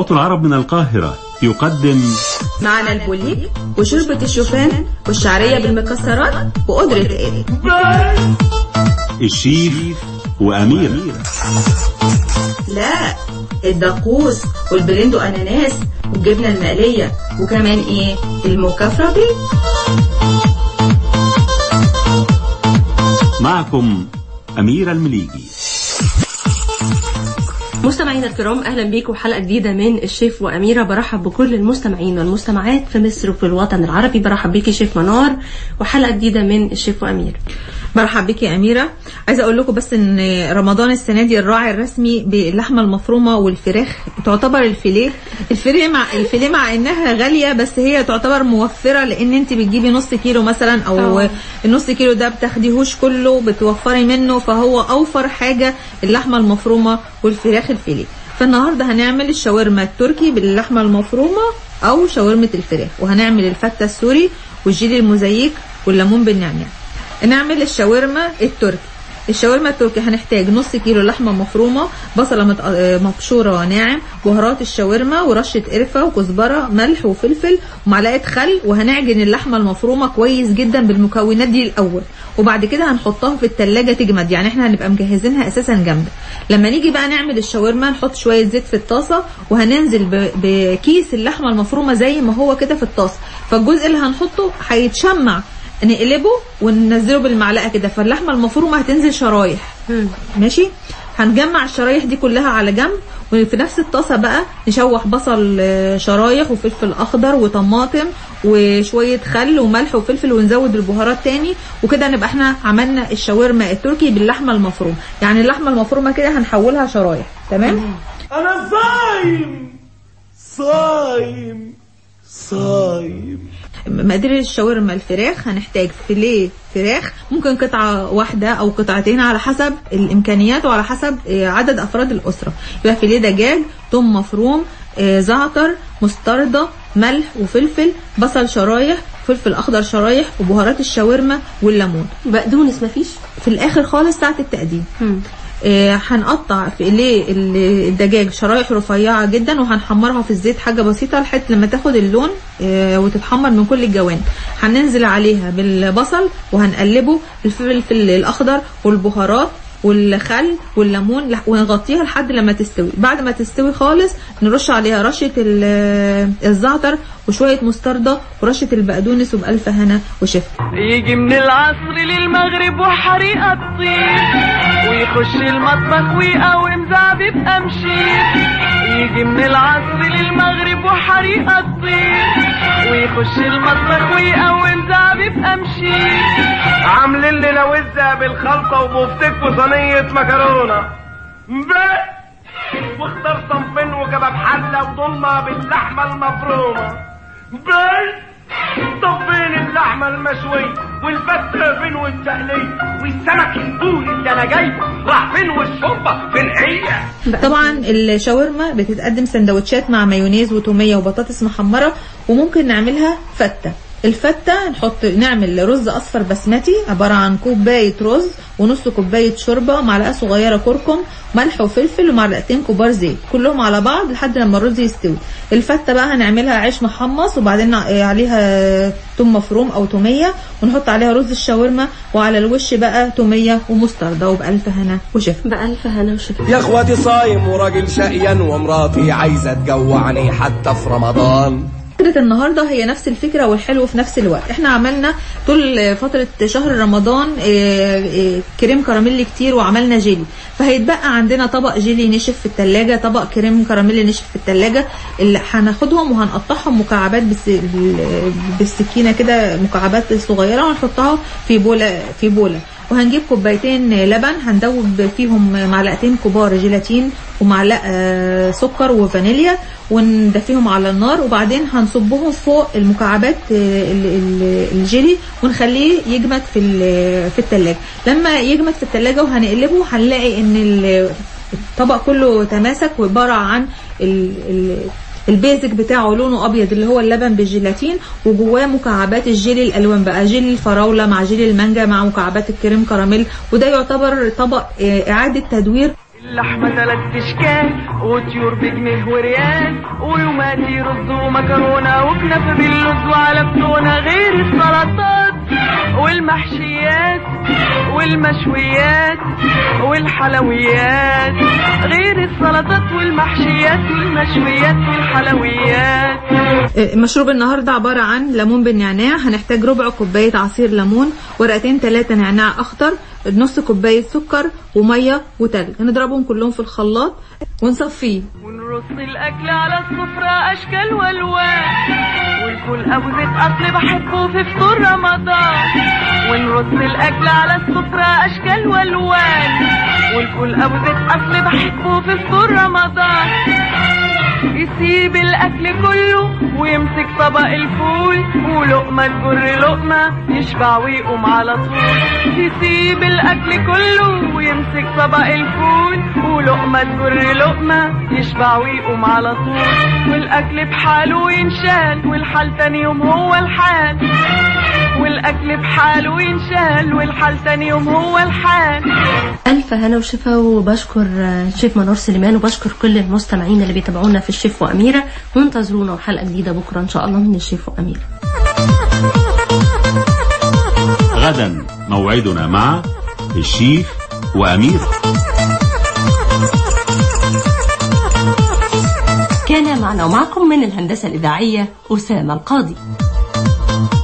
صوت العرب من القاهرة يقدم معنا البوليك وشوربة الشوفان والشعرية بالمكسرات وقدرة ايه الشيف وأمير لا الدقوس والبرندو اناناس والجبنة المقلية وكمان ايه المكافرة بيه معكم أمير المليجي مستمعينا الكرام اهلا بيكم حلقه جديده من الشيف واميره برحب بكل المستمعين والمستمعات في مصر وفي الوطن العربي برحب بيكي شيف منار وحلقه جديده من الشيف واميره مرحبا بك يا أميرة عايزة أقول لكم بس إن رمضان السنة دي الراعي الرسمي باللحمة المفرومة والفراخ تعتبر الفيليه الفيليه مع الفيليه مع إنها غالية بس هي تعتبر موفرة لأن أنت بتجيبي نص كيلو مثلا أو أوه. النص كيلو ده بتاخديهوش كله بتوفري منه فهو أوفر حاجة اللحمة المفرومة والفراخ الفيليه فالنهاردة هنعمل الشاورما التركي باللحمة المفرومة أو شاورمة الفراخ وهنعمل الفتة السوري والجيلي الموزاييك والليمون بالنعناع نعمل الشاورما التركي الشاورما التركي هنحتاج نص كيلو لحمه مفرومه بصله مت- آه، مبشوره ناعم بهارات الشاورما ورشه قرفه وكزبره ملح وفلفل ومعلقه خل وهنعجن اللحمه المفرومه كويس جدا بالمكونات دي الاول وبعد كده هنحطها في التلاجة تجمد يعني احنا هنبقى مجهزينها اساسا جامده لما نيجي بقى نعمل الشاورما نحط شويه زيت في الطاسه وهننزل ب- بكيس اللحمه المفرومه زي ما هو كده في الطاسه فالجزء اللي هنحطه هيتشمع نقلبه وننزله بالمعلقه كده فاللحمه المفرومه هتنزل شرايح ماشي هنجمع الشرايح دي كلها على جنب وفي نفس الطاسه بقى نشوح بصل آه، شرايح وفلفل اخضر وطماطم وشويه خل وملح وفلفل ونزود البهارات تاني وكده نبقى احنا عملنا الشاورما التركي باللحمه المفرومه يعني اللحمه المفرومه كده هنحولها شرايح تمام انا صايم صايم صايم مقادير الشاورما الفراخ هنحتاج فيليه فراخ ممكن قطعة واحدة أو قطعتين على حسب الإمكانيات وعلى حسب آه، عدد أفراد الأسرة يبقى فيليه دجاج توم مفروم آه، زعتر مستردة ملح وفلفل بصل شرايح فلفل أخضر شرايح وبهارات الشاورما والليمون بقدونس مفيش في الآخر خالص ساعة التقديم آه، هنقطع في ايليه ال- الدجاج شرايح رفيعه جدا وهنحمرها في الزيت حاجه بسيطه لحد لما تاخد اللون آه، وتتحمر من كل الجوانب هننزل عليها بالبصل وهنقلبه الفلفل الاخضر والبهارات والخل والليمون لح- ونغطيها لحد لما تستوي بعد ما تستوي خالص نرش عليها رشه ال- الزعتر وشويه مستردة ورشه البقدونس وبألف هنا وشفا يجي من العصر للمغرب وحريقة تطير ويخش المطبخ ويقوم زعبيب أمشير يجي من العصر للمغرب وحريقة تطير ويخش المطبخ ويقوم زعبيب أمشير عاملين لنا وزة بالخلطة وبفتك وصينية مكرونة بس واختار صنفين وكباب حلة وضمة باللحمة المفرومة بس طب فين اللحمة المشوية والفتة فين والتقلية والسمك البوري اللي انا جايبه راح فين والشوربة فين هي طبعا الشاورما بتتقدم سندوتشات مع مايونيز وتوميه وبطاطس محمره وممكن نعملها فته الفتة نحط نعمل رز أصفر بسمتي عبارة عن كوباية رز ونص كوباية شوربة معلقة صغيرة كركم ملح وفلفل ومعلقتين كبار زيت كلهم على بعض لحد لما الرز يستوي الفتة بقى هنعملها عيش محمص وبعدين عليها توم مفروم أو تومية ونحط عليها رز الشاورما وعلى الوش بقى تومية ومستردة وبألف هنا وشفا بألف هنا وشفا يا اخواتي صايم وراجل شقيان ومراتي عايزه تجوعني حتى في رمضان فكرة النهاردة هي نفس الفكرة والحلو في نفس الوقت احنا عملنا طول فترة شهر رمضان اه، اه، كريم كراميل كتير وعملنا جيلي فهيتبقى عندنا طبق جيلي نشف في التلاجة طبق كريم كراميل نشف في التلاجة اللي هناخدهم وهنقطعهم مكعبات بس بال- بالسكينة كده مكعبات صغيرة ونحطها في بولة في بولة وهنجيب كوبايتين لبن هندوب فيهم معلقتين كبار جيلاتين ومعلقه آه، سكر وفانيليا وندفيهم على النار وبعدين هنصبهم فوق المكعبات آه، ال- ال- الجيلي ونخليه يجمد في ال- في التلاجة لما يجمد في التلاجة وهنقلبه هنلاقي ان ال- الطبق كله تماسك وعباره عن ال- ال- البيزك بتاعه لونه ابيض اللي هو اللبن بالجيلاتين وجواه مكعبات الجيلي الالوان بقى جيلي الفراوله مع جيلي المانجا مع مكعبات الكريم كراميل وده يعتبر طبق آه، اعاده تدوير لحمة تلات اشكال وطيور بجنيه وريال ويوماتي رز ومكرونة وكنافة باللوز وعلى بتونة غير السلطات والمحشيات والمشويات والحلويات غير السلطات والمحشيات والمشويات والحلويات آه، مشروب النهارده عباره عن ليمون بالنعناع هنحتاج ربع كوبايه عصير ليمون ورقتين ثلاثه نعناع اخضر نص كوبايه سكر وميه وتلج هنضربهم كلهم في الخلاط ونصفيه ونرص الاكل على السفرة اشكال والوان والفول ابو زيت اصل بحبه في فطور رمضان ونرص الاكل على السفرة اشكال والوان والفول ابو زيت اصل بحبه في فطور رمضان يسيب الاكل كله ويمسك طبق الفول ولقمة تجر لقمة يشبع ويقوم على طول يسيب الاكل كله ويمسك طبق الفول ولقمة تجر لقمة يشبع ويقوم على طول والاكل بحاله ينشال والحال تاني يوم هو الحال والاكل بحاله ينشال والحال تاني يوم هو الحال ألف هنا وشفا وبشكر آه، شيف منور سليمان وبشكر كل المستمعين اللي بيتابعونا في الشيف وأميرة وانتظرونا وحلقة جديدة بكرة إن شاء الله من الشيف وأميرة غدا موعدنا مع الشيف وأميرة كان معنا ومعكم من الهندسة الإذاعية أسامة القاضي